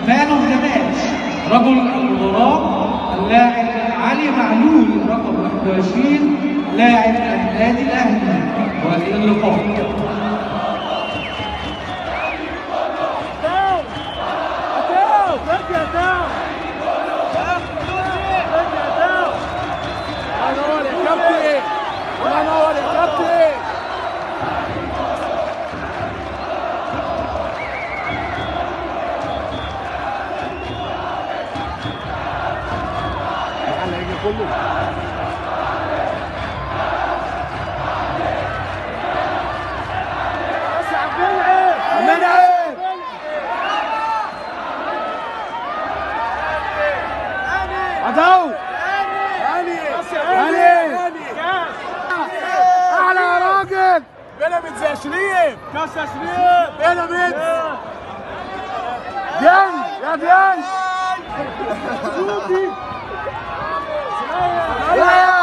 مان اوف ذا ماتش رجل المباراه اللاعب علي معلول رقم 21 لاعب النادي الاهلي والى اللقاء عدو هاني اعلى يا راجل بيراميدز يا شريف كاس يا شريف بيراميدز ديان يا ديان يا